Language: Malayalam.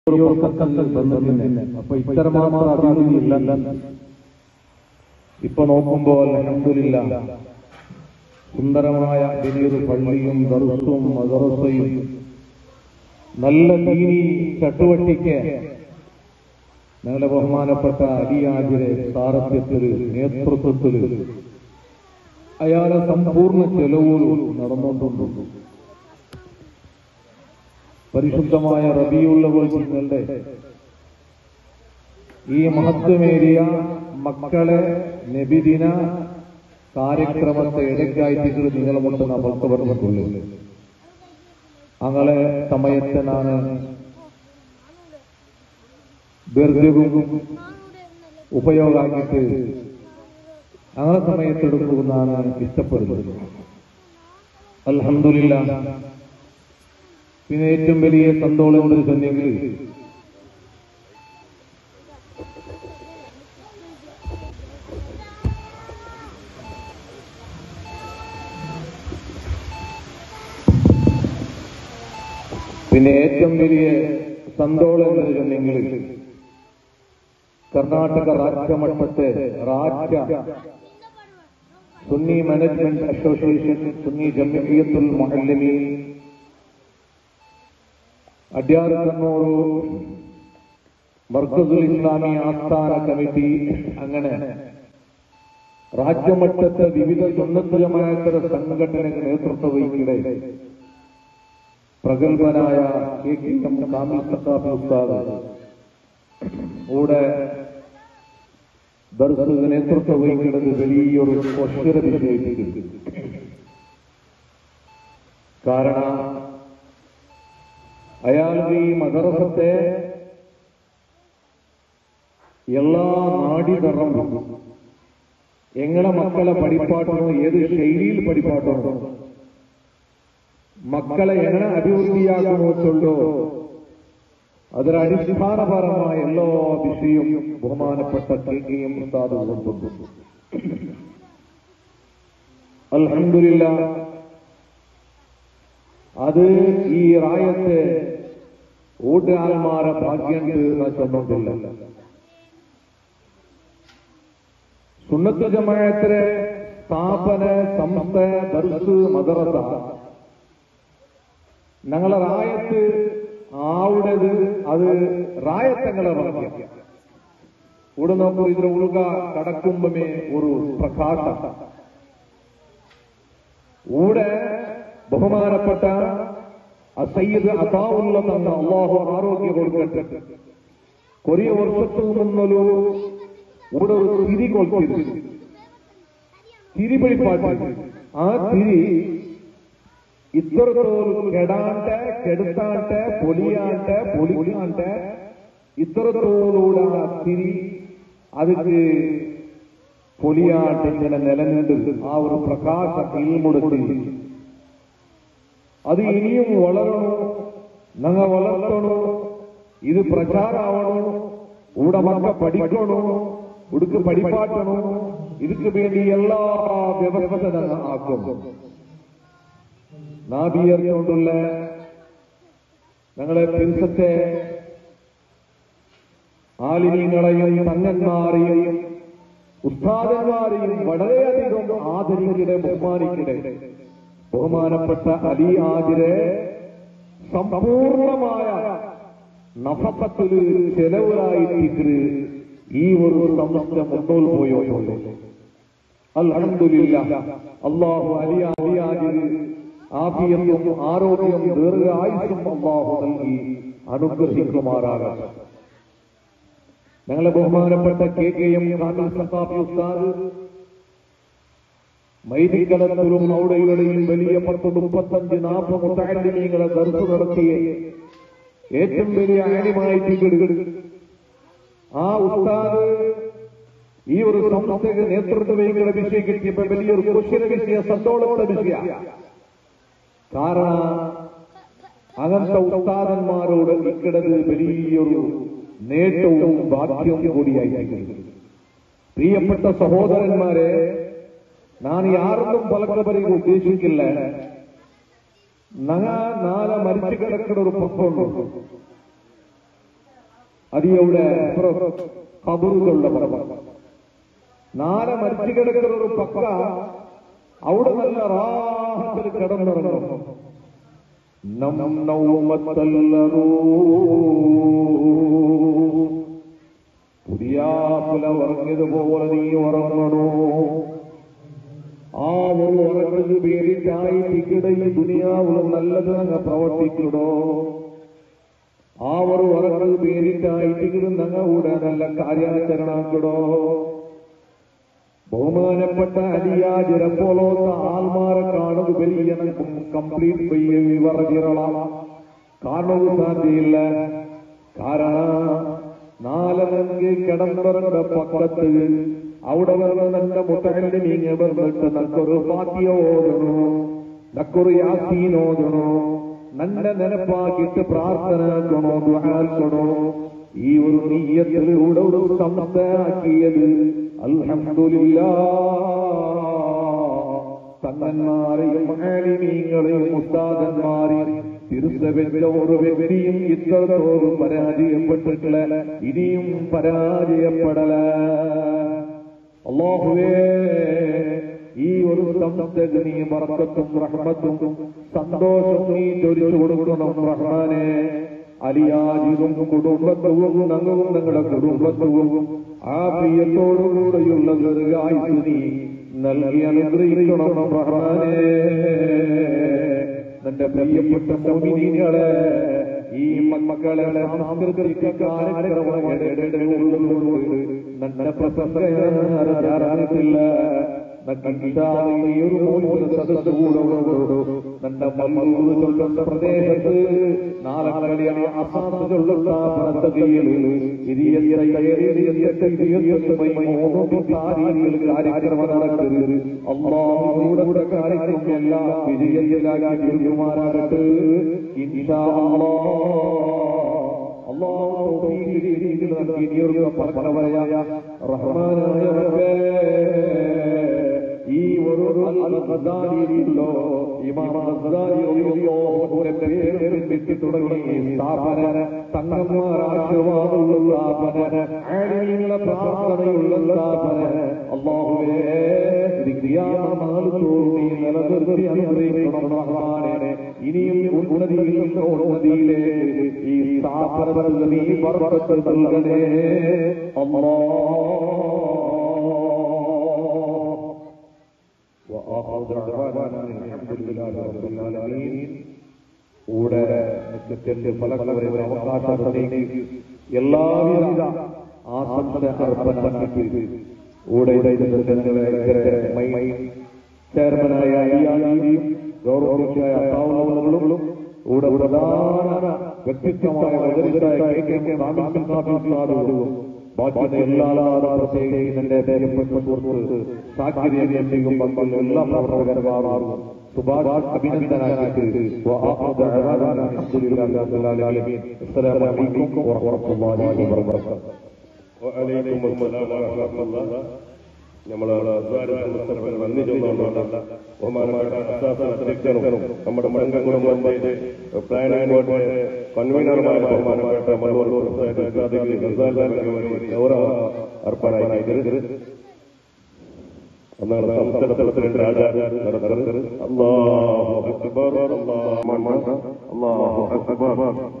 ബന്ധത്തിന് അപ്പൊ ഇത്തരമാത്ര അഭിവൃദ്ധിയില്ല ഇപ്പൊ നോക്കുമ്പോൾ അലഹമില്ല സുന്ദരമായ വലിയൊരു പള്ളിയും ദർസും മദറസയും നല്ല ദീനി ചട്ടുവട്ടിക്ക് ഞങ്ങളുടെ ബഹുമാനപ്പെട്ട അലിയാജിരെ സാരഥ്യത്തില് നേതൃത്വത്തില് അയാളെ സമ്പൂർണ്ണ ചെലവുകൾ നടന്നുകൊണ്ടുണ്ട് പരിശുദ്ധമായ റബിയുള്ളവർ നിങ്ങളുടെ ഈ മഹത്വമേറിയ മക്കളെ നബിദിന കാര്യക്രമത്തെ ഇടയ്ക്കായിട്ട് നിങ്ങളുമുണ്ട് നമുക്ക് പറഞ്ഞിട്ടുള്ളൂ അങ്ങനെ സമയത്ത് ನಾನು ദീർഘവും ഉപയോഗ ആക്കിയിട്ട് അങ്ങനെ സമയത്തെടുക്കുമെന്നാണ് ഇഷ്ടപ്പെടുന്നത് അൽഹംദുലില്ല പിന്നെ ഏറ്റവും വലിയ സന്തോഷം കൊണ്ട് ചെന്നെങ്കിൽ പിന്നെ ഏറ്റവും വലിയ സന്തോഷം കൊണ്ട് ചെന്നെങ്കിൽ കർണാടക രാജ്യമട്ടത്തെ രാജ്യ സുന്നി മാനേജ്മെന്റ് അസോസിയേഷൻ സുന്നി ജമിയത്തുൽ മുഹല്ലിമി അഡ്യാർ കണ്ണൂർ മർക്കസുൽ ഇസ്ലാമി ആസ്ഥാന കമ്മിറ്റി അങ്ങനെ രാജ്യമട്ടത്തെ വിവിധ സുന്നത്ത് ജമാഅത്തര സംഘടനകൾ നേതൃത്വം വഹിക്കടെ പ്രഗത്ഭനായ കെ കെ എം കാമിൽ സത്താബ് ഉസ്താദ് കൂടെ ദർശക നേതൃത്വം വഹിക്കുന്നത് വലിയൊരു ക്വസ്റ്റ്യൻ വിജയിപ്പിക്കും കാരണം അയാൾക്ക് ഈ മദറസത്തെ എല്ലാ നാടിതറവും എങ്ങനെ മക്കളെ പഠിപ്പാട്ടണോ ഏത് ശൈലിയിൽ പഠിപ്പാട്ടണോ മക്കളെ എങ്ങനെ അഭിവൃദ്ധിയാക്കണോ ചൊല്ലോ അതിന് അടിസ്ഥാനപരമായ എല്ലാ വിഷയവും ബഹുമാനപ്പെട്ട കേൾക്കുകയും ഉസ്താദ് കൊണ്ടുണ്ട് അൽഹംദുലില്ല അത് ഈ റായത്ത് ഊട്ടുകാരന്മാരെ ഭാഗ്യം തീർന്ന ചെന്നിട്ടില്ല സുന്നത്ത് ജമായത്തിലെ സ്ഥാപന സംസ്ഥ ദർസ് മദറസ ഞങ്ങളെ റായത്ത് ആവുടത് അത് റായത്തങ്ങളെ ഭാഗ്യം ഇവിടെ നോക്കൂ ഇതിന് ഉൾക കടക്കുമ്പമേ ഒരു പ്രകാശ ഊടെ ബഹുമാനപ്പെട്ട സയ്യിദ് അതാവുള്ള തന്ന അള്ളാഹു ആരോഗ്യം കൊടുക്കട്ടെ കൊറിയ വർഷത്തു നിന്നൊരു ഇവിടെ ഒരു തിരി കൊടുത്തിരുന്നു തിരി പിടിപ്പാട്ട് ആ തിരി ഇത്തരത്തോളം കെടാണ്ട് കെടുത്താണ്ട് പൊലിയാണ്ട് പൊലിക്കാണ്ട് ഇത്തരത്തോടുകൂടെ ആ തിരി അതിക്ക് പൊലിയാണ്ട് ഇങ്ങനെ നിലനിന്ന് ആ ഒരു പ്രകാശ ഇൽമുടത്തി അത് ഇനിയും വളരണോ ഞങ്ങൾ വളർത്തണോ ഇത് പ്രചാരാവണോ ഇവിടെ മക്ക പഠിക്കണോ ഉടുക്ക് പഠിപ്പാട്ടണോ ഇതിക്ക് വേണ്ടി എല്ലാ വ്യവസ്ഥ ഞങ്ങൾ ആക്കും നാബിയറിഞ്ഞുകൊണ്ടുള്ള ഞങ്ങളെ പ്രിൻസത്തെ ആലിനീങ്ങളെയും തങ്ങന്മാരെയും ഉസ്താദന്മാരെയും വളരെയധികം ആദരിക്കടെ ബഹുമാനിക്കടെ ബഹുമാനപ്പെട്ട അലി ആദിരെ സമ്പൂർണമായ നഫക്കത്തില് ചെലവിലായിട്ട് ഈ ഒരു സംസ്ഥ മുന്നോട്ട് പോയോയുള്ളൂ അൽഹംദുലില്ല അള്ളാഹു അലി അലിയാദിന് ആഫിയത്തും ആരോഗ്യവും ദീർഘായുസും അള്ളാഹു നൽകി അനുഗ്രഹിക്കുമാറാകട്ടെ ഞങ്ങളെ ബഹുമാനപ്പെട്ട കെ കെ എം ഖാമിൽ സത്താബി ഉസ്താദ് മൈദിക്കടത്തൂരും അവിടെയുടെയും വലിയ പത്ത് മുപ്പത്തഞ്ച് നാൽപ്പത് മുത്താലിമീങ്ങളെ ദർശ നടത്തിയ ഏറ്റവും വലിയ ആനിമായി തീകെടുകൾ ആ ഉസ്താദ് ഈ ഒരു സംസ്ഥയ്ക്ക് നേതൃത്വ വഹിക്കുന്ന വിഷയം കിട്ടിയപ്പോ വലിയൊരു കുശല വിഷയ സന്തോളമുള്ള വിഷയ കാരണം അങ്ങനത്തെ ഉസ്താദന്മാരോട് നിൽക്കുന്നത് വലിയൊരു നേട്ടവും ഭാഗ്യവും കൂടിയായിരിക്കും പ്രിയപ്പെട്ട സഹോദരന്മാരെ ഞാൻ യാർക്കും പലക്കപരിക ഉദ്ദേശിക്കില്ല നങ്ങ നാളെ മരിച്ചു കിടക്കുന്ന ഒരു പുഷ്പമുണ്ട് അതിയുടെ കബറുകളുടെ പർവ്വം നാളെ മരിച്ചു കിടക്കുന്ന ഒരു പക്ക അവിടെ നല്ല റാഹത്തിൽ കിടന്നിറങ്ങും നം നൗമത്തല്ലറൂ പുതിയ പുല ഉറങ്ങിയതുപോലെ നീ ഉറങ്ങണോ ആ ഒരു ഉറങ്ങുന്നത് പേരിട്ടായി തിക്കിടയിൽ ദുനിയാവുള്ള നല്ലത് അങ്ങ് പ്രവർത്തിക്കണോ ആ ഒരു ഉറങ്ങുന്നത് പേരിട്ടായി തികിടുന്നങ്ങ കൂടെ നല്ല കാര്യാചരണാക്കടോ ബഹുമാനപ്പെട്ട അലിയാജിരം പോലോത്ത ആൾമാരെ കാണുന്നത് വലിയ കംപ്ലീറ്റ് പയ്യ വിവറിറള കാണുക സാധ്യയില്ല കാരണം നാലരങ്കി കിടന്നവരുടെ പക്കത്ത് അവിടെ വന്ന് നല്ല മുട്ടകണ്ടി നീങ്ങ വന്നിട്ട് നക്കൊരു പാത്തിയ ഓതണോ നക്കൊരു യാസീൻ ഓതണോ നല്ല നിലപ്പാക്കിയിട്ട് പ്രാർത്ഥന ആക്കണോ ദ്വാൽക്കണോ ഈ ഒരു നീയത്തിലൂടെ ഒരു സംസ്ഥാക്കിയത് അൽഹംദുലില്ലാ തങ്ങന്മാരെയും ആലിമീങ്ങളെയും ഉസ്താദന്മാരെയും തിരുസവന്റെ ഒരു വ്യക്തിയും ഇത്രത്തോറും പരാജയപ്പെട്ടിട്ടില്ല ഇനിയും പരാജയപ്പെടല അള്ളാഹുവേ ഈ ഒരു സംസ്ഥക്ക് നീ മറക്കത്തും റഹ്മത്തും സന്തോഷവും നീ ചൊരിച്ചു കൊടുക്കണം റഹ്മാനെ അലിയാജിതും കുടുംബത്വവും ഞങ്ങളും ഞങ്ങളുടെ കുടുംബത്വവും ആ പ്രിയത്തോടുകൂടെയുള്ള ദീർഘായുസ് നീ നൽകി അനുഗ്രഹിക്കണം റഹ്മാനെ നിന്റെ പ്രിയപ്പെട്ട മോമിനികളെ ഈ മക്കളെ സാംസ്കൃതിക കാര്യക്രമങ്ങളുടെ ഉള്ളുകൊണ്ട് നിന്റെ പ്രശംസയാറിയിട്ടില്ല നന്റെ പ്രദേശത്ത് നാളെ കളിയാണ് അസാധുകളുള്ള പ്രസതിയിൽ കാര്യക്രമം നടക്കരുത് അള്ളാഹുടെ കാര്യക്രമം എല്ലാം വിജയത്തിലാക്കി തീർക്കുമാറാകട്ടെ ഇൻഷാ അള്ളാഹു പറഞ്ഞവരായ റഹ്മാനായ റബ്ബേ ഈ ഒരു അൽഖദാരിയിലോ ഇമാം അസ്ദാരി റളിയല്ലാഹുവിന്റെ പേര് വിട്ടി തുടങ്ങി സ്ഥാപന തങ്ങന്മാരാശീർവാദമുള്ള സ്ഥാപന ആലിമീങ്ങളുടെ പ്രാർത്ഥനയുള്ള സ്ഥാപന അല്ലാഹുവേ ദിഗ്രിയാനാളുകളോട് നീ നിലനിർത്തി അനുഗ്രഹിക്കണം റഹ്മാനെ ഇനിയും ഉന്നതിയിൽ നിന്ന് ഉന്നതിയിലെ ഈ സ്ഥാപനത്തിൽ നീ ബർക്കത്ത് നൽകണേ അല്ലാഹ് وآخر دعوانا الحمد لله رب العالمين കൂടെ നിത്യത്തിന്റെ ഫലങ്ങളെ അവകാശപ്പെടുത്തി എല്ലാവിധ ആശംസ അർപ്പണമാക്കി കൂടെ ചെയർമാനായ അയ്യാജിയും ഗൗരവമുഖ്യായ താവളങ്ങളും കൂടെ പ്രധാന വ്യക്തിത്വമായ മജലിസായ കെ കെ മാമിൻ സാഹിബ് ബാക്കിയുള്ള എല്ലാ പ്രത്യേകിച്ച് എന്റെ പ്രിയപ്പെട്ട സുഹൃത്ത് സാഹചര്യം പങ്കുള്ള എല്ലാ പ്രവർത്തകന്മാരും സുഭാഷ് അഭിനന്ദനാക്കി السلام عليكم ورحمة الله وبركاته وعليكم السلام ورحمة الله നമ്മളെ മുസ്തഫൽ നന്ദി ചൊന്നുകൊണ്ടുള്ള ബഹുമാനപ്പെട്ട അസാസ് അധ്യക്ഷനും നമ്മുടെ മടങ്കുളം പഞ്ചായത്ത് പ്ലാനിംഗ് ബോർഡിന്റെ കൺവീനറുമായ ബഹുമാനപ്പെട്ട മണ്ണൂർ ഗൗരവ അർപ്പണായി അന്നാണ് സംസ്ഥാനതലത്തിൽ രാജാവ് നടത്തുന്നത് അള്ളാഹു അക്ബർ അള്ളാഹു അക്ബർ